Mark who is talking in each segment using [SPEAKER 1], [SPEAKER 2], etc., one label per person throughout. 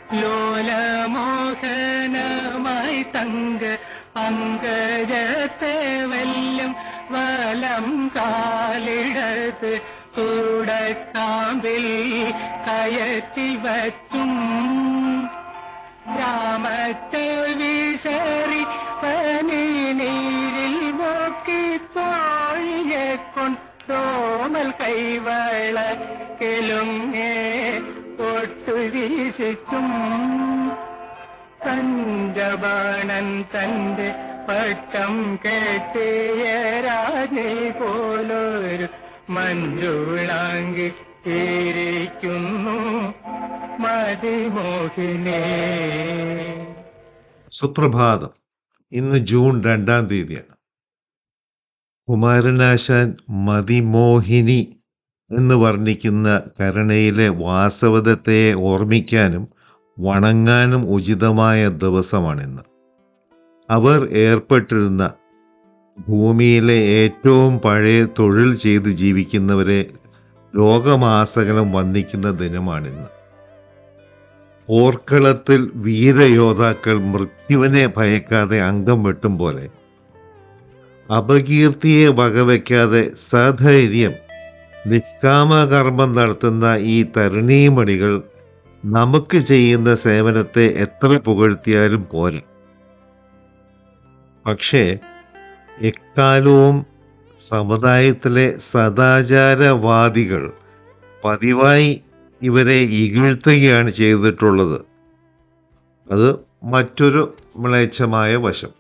[SPEAKER 1] ലോലമോഹനമായി തങ്ക പങ്കജത്തെ വെല്ലും വലം കാലിടത്ത് കൂടക്കാമ്പിൽ കയറ്റി വച്ചും രാമത്തെ വിശറി പനി നീരിൽ നോക്കി തോഴിയെ കൊണ്ടോമൽ കൈവള കെലുങ്ങേ തൊട്ടു വീശിച്ചും പഞ്ചബാണൻ തന്റെ പട്ടം കെട്ടിയ രാജി പോലൊരു മഞ്ജുളാങ്കി ഇരിക്കുന്നു മതിമോഹിനേ
[SPEAKER 2] സുപ്രഭാതം ഇന്ന് ജൂൺ രണ്ടാം തീയതിയാണ് കുമാരനാശാൻ മതിമോഹിനി എന്ന് വർണ്ണിക്കുന്ന കരുണയിലെ വാസവദത്തെ ഓർമ്മിക്കാനും വണങ്ങാനും ഉചിതമായ ദിവസമാണിന്ന് അവർ ഏർപ്പെട്ടിരുന്ന ഭൂമിയിലെ ഏറ്റവും പഴയ തൊഴിൽ ചെയ്ത് ജീവിക്കുന്നവരെ ലോകമാസകലം വന്ദിക്കുന്ന ദിനമാണിന്ന് ഓർക്കളത്തിൽ വീരയോദ്ധാക്കൾ മൃത്യുവിനെ ഭയക്കാതെ അംഗം വെട്ടും പോലെ അപകീർത്തിയെ വകവയ്ക്കാതെ സധൈര്യം നിഷ്കാമകർമ്മം നടത്തുന്ന ഈ തരുണീമണികൾ നമുക്ക് ചെയ്യുന്ന സേവനത്തെ എത്ര പുകഴ്ത്തിയാലും പോരാ പക്ഷേ എക്കാലവും സമുദായത്തിലെ സദാചാരവാദികൾ പതിവായി ഇവരെ ഇകഴ്ത്തുകയാണ് ചെയ്തിട്ടുള്ളത് അത് മറ്റൊരു മ്ലേച്ഛമായ വശം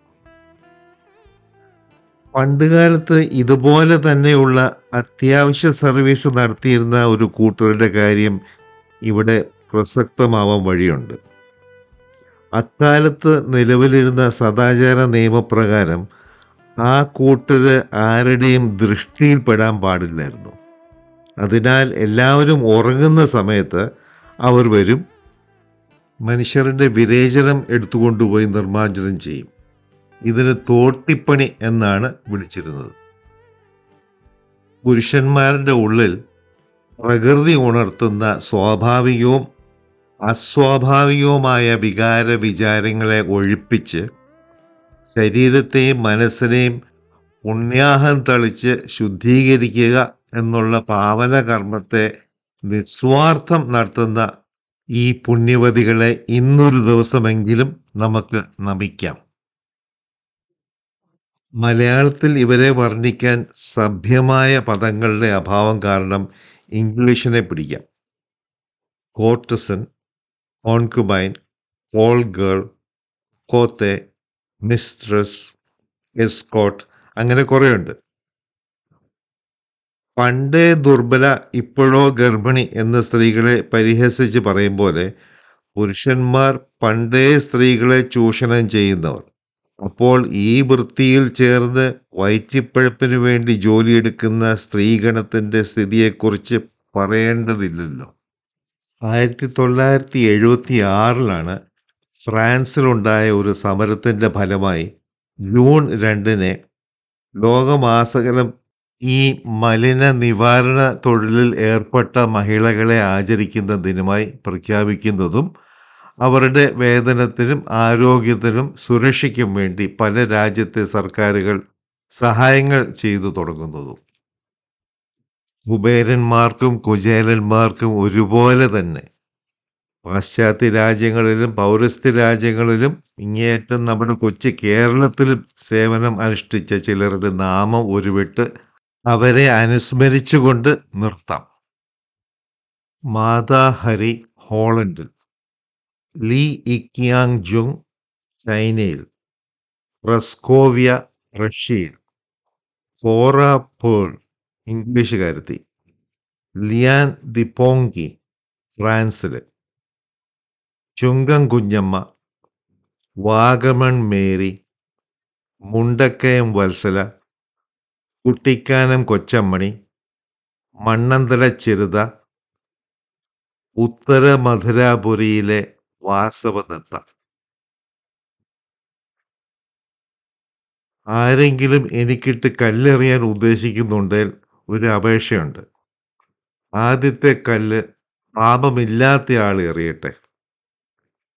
[SPEAKER 2] പണ്ടുകാലത്ത് ഇതുപോലെ തന്നെയുള്ള അത്യാവശ്യ സർവീസ് നടത്തിയിരുന്ന ഒരു കൂട്ടരുടെ കാര്യം ഇവിടെ പ്രസക്തമാവാൻ വഴിയുണ്ട് അക്കാലത്ത് നിലവിലിരുന്ന സദാചാര നിയമപ്രകാരം ആ കൂട്ടര് ആരുടെയും ദൃഷ്ടിയിൽപ്പെടാൻ പാടില്ലായിരുന്നു അതിനാൽ എല്ലാവരും ഉറങ്ങുന്ന സമയത്ത് അവർ വരും മനുഷ്യരുടെ വിരേചനം എടുത്തുകൊണ്ടുപോയി നിർമ്മാർജ്ജനം ചെയ്യും ഇതിന് തോട്ടിപ്പണി എന്നാണ് വിളിച്ചിരുന്നത് പുരുഷന്മാരുടെ ഉള്ളിൽ പ്രകൃതി ഉണർത്തുന്ന സ്വാഭാവികവും അസ്വാഭാവികവുമായ വികാര വിചാരങ്ങളെ ഒഴിപ്പിച്ച് ശരീരത്തെയും മനസ്സിനെയും പുണ്യാഹം തളിച്ച് ശുദ്ധീകരിക്കുക എന്നുള്ള പാവന കർമ്മത്തെ നിസ്വാർത്ഥം നടത്തുന്ന ഈ പുണ്യവതികളെ ഇന്നൊരു ദിവസമെങ്കിലും നമുക്ക് നമിക്കാം മലയാളത്തിൽ ഇവരെ വർണ്ണിക്കാൻ സഭ്യമായ പദങ്ങളുടെ അഭാവം കാരണം ഇംഗ്ലീഷിനെ പിടിക്കാം courtesan concubine call girl cocotte mistress escort അങ്ങനെ കുറേയുണ്ട് പണ്ടേ ദുർബല ഇപ്പോഴോ ഗർഭിണി എന്ന സ്ത്രീകളെ പരിഹസിച്ച് പറയും പോലെ പുരുഷന്മാർ പണ്ടേ സ്ത്രീകളെ ചൂഷണം ചെയ്യുന്നവർ അപ്പോൾ ഈ വൃത്തിയിൽ ചേർന്ന് വയറ്റിപ്പഴപ്പിന് വേണ്ടി ജോലിയെടുക്കുന്ന സ്ത്രീഗണത്തിൻ്റെ സ്ഥിതിയെക്കുറിച്ച് പറയേണ്ടതില്ലല്ലോ ആയിരത്തി തൊള്ളായിരത്തി എഴുപത്തി ആറിലാണ് ഫ്രാൻസിലുണ്ടായ ഒരു സമരത്തിൻ്റെ ഫലമായി ജൂൺ രണ്ടിന് ലോകമാസകലം ഈ മലിന നിവാരണ തൊഴിലിൽ ഏർപ്പെട്ട മഹിളകളെ ആചരിക്കുന്ന ദിനമായി പ്രഖ്യാപിക്കുന്നതും അവരുടെ വേതനത്തിനും ആരോഗ്യത്തിനും സുരക്ഷയ്ക്കും വേണ്ടി പല രാജ്യത്തെ സർക്കാരുകൾ സഹായങ്ങൾ ചെയ്തു തുടങ്ങുന്നതും കുബേരന്മാർക്കും കുചേലന്മാർക്കും ഒരുപോലെ തന്നെ പാശ്ചാത്യ രാജ്യങ്ങളിലും പൗരസ്ത്യ രാജ്യങ്ങളിലും ഇങ്ങേയറ്റം നമ്മുടെ കൊച്ചു കേരളത്തിലും സേവനം അനുഷ്ഠിച്ച ചിലരുടെ നാമം ഉരുവിട്ട് അവരെ അനുസ്മരിച്ചുകൊണ്ട് നിർത്താം മാതാ ഹരി ഹോളണ്ടിൽ ലീ ഇക്യാങ് ജുങ് ചൈനയിൽ റസ്കോവിയ റഷ്യയിൽ ഫോറ പേൾ ഇംഗ്ലീഷുകാരത്തി ലിയാൻ ദിപ്പോങ്കി ഫ്രാൻസിൽ ചുങ്കം കുഞ്ഞമ്മ വാഗമൺ മേരി മുണ്ടക്കയം വത്സല കുട്ടിക്കാനം കൊച്ചമ്മണി മണ്ണന്തല ചിറുത ഉത്തര മധുരാപുരിയിലെ വാസവദത്ത ആരെങ്കിലും എനിക്കിട്ട് കല്ലെറിയാൻ ഉദ്ദേശിക്കുന്നുണ്ടെങ്കിൽ ഒരു അപേക്ഷയുണ്ട് ആദ്യത്തെ കല്ല് പാപമില്ലാത്ത ആൾ എറിയട്ടെ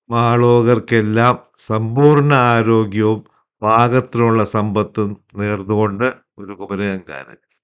[SPEAKER 2] മാളോകർക്കെല്ലാം സമ്പൂർണ്ണ ആരോഗ്യവും പാകത്തിനുള്ള സമ്പത്തും നേർന്നുകൊണ്ട് ഒരു കുമരകങ്കാരൻ